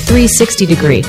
360 degree.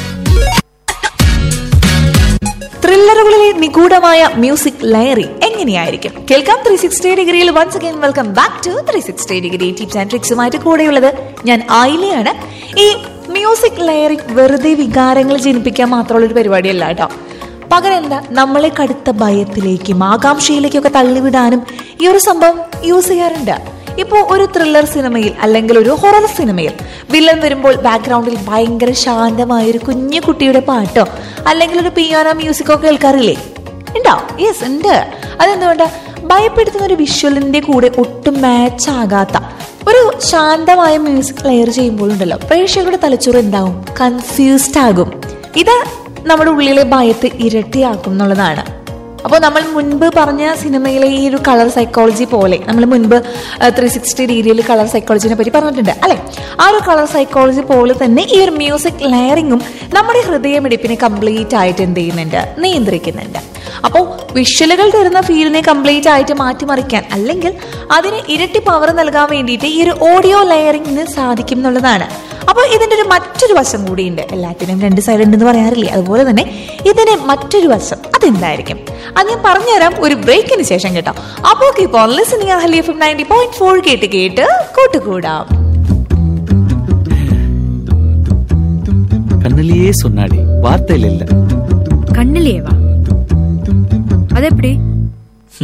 ത്രില്ലറുകളിലെ നിഗൂഢമായ music ലയറി എങ്ങനെയായിരിക്കും കേൾക്കാം ത്രീ സിക്സ്റ്റി ഡിഗ്രിയിൽ once again welcome back to three sixty degree tips and ട്രിക്സുമായിട്ട് കൂടെയുള്ളത് ഞാൻ ആയിലയാണ് ഈ മ്യൂസിക് ലയറിംഗ് വെറുതെ വികാരങ്ങൾ ജനിപ്പിക്കാൻ മാത്രമുള്ള ഒരു പരിപാടിയല്ല കേട്ടോ പകരം എന്താ നമ്മളെ കടുത്ത ഭയത്തിലേക്കും ആകാംക്ഷയിലേക്കൊക്കെ തള്ളിവിടാനും ഈ ഒരു സംഭവം യൂസ് ചെയ്യാറുണ്ട് ഇപ്പോൾ ഒരു ത്രില്ലർ സിനിമയിൽ അല്ലെങ്കിൽ ഒരു ഹൊറർ സിനിമയിൽ വില്ലൻ വരുമ്പോൾ ബാക്ക്ഗ്രൗണ്ടിൽ ഭയങ്കര ശാന്തമായ ഒരു കുഞ്ഞു കുട്ടിയുടെ പാട്ടോ അല്ലെങ്കിൽ ഒരു പിയാനോ മ്യൂസിക്കോ കേൾക്കാറില്ലേ ഉണ്ടോ യെസ് ഉണ്ട് അതെന്തുകൊണ്ട് ഭയപ്പെടുത്തുന്ന ഒരു വിഷ്വലിന്റെ കൂടെ ഒട്ടും മാച്ച് ആകാത്ത ഒരു ശാന്തമായ മ്യൂസിക് ലെയർ ചെയ്യുമ്പോഴുണ്ടല്ലോ പ്രേക്ഷകരുടെ തലച്ചോറ് എന്താവും കൺഫ്യൂസ്ഡ് ആകും ഇത് നമ്മുടെ ഉള്ളിലെ ഭയത്തെ ഇരട്ടിയാക്കും എന്നുള്ളതാണ് അപ്പോൾ നമ്മൾ മുൻപ് പറഞ്ഞ സിനിമയിലെ ഈ ഒരു കളർ സൈക്കോളജി പോലെ നമ്മൾ മുൻപ് ത്രീ സിക്സ്റ്റി ഡിഗ്രിയിൽ കളർ സൈക്കോളജിനെ പറ്റി പറഞ്ഞിട്ടുണ്ട് അല്ലെ ആ ഒരു കളർ സൈക്കോളജി പോലെ തന്നെ ഈ ഒരു മ്യൂസിക് ലെയറിങ്ങും നമ്മുടെ ഹൃദയമിടിപ്പിനെ കംപ്ലീറ്റ് ആയിട്ട് എന്ത് ചെയ്യുന്നുണ്ട് നിയന്ത്രിക്കുന്നുണ്ട് അപ്പോൾ വിഷ്വലുകൾ തരുന്ന ഫീലിനെ കംപ്ലീറ്റ് ആയിട്ട് മാറ്റിമറിക്കാൻ അല്ലെങ്കിൽ അതിന് ഇരട്ടി പവർ നൽകാൻ വേണ്ടിയിട്ട് ഈ ഒരു ഓഡിയോ ലെയറിങ്ങിന് സാധിക്കും എന്നുള്ളതാണ് അപ്പോൾ ഇതിന്റെ ഒരു മറ്റൊരു വശം കൂടിയുണ്ട് എല്ലാത്തിനും രണ്ട് സൈഡ് ഉണ്ടെന്ന് പറയാറില്ലേ അതുപോലെ തന്നെ ഇതിന് മറ്റൊരു വശം അതെന്തായിരിക്കും അത് ഞാൻ പറഞ്ഞുതരാം ഒരു ബ്രേക്കിന് ശേഷം കേട്ടോ അപ്പോൾ ഇപ്പോൾ listening Ahali F ninety point four കേട്ട് കേട്ട് കൂട്ടുകൂടാം கண்ணிலேயே சொன்னாடி வார்த்தையில் இல்ல கண்ணிலேவா அது எப்படி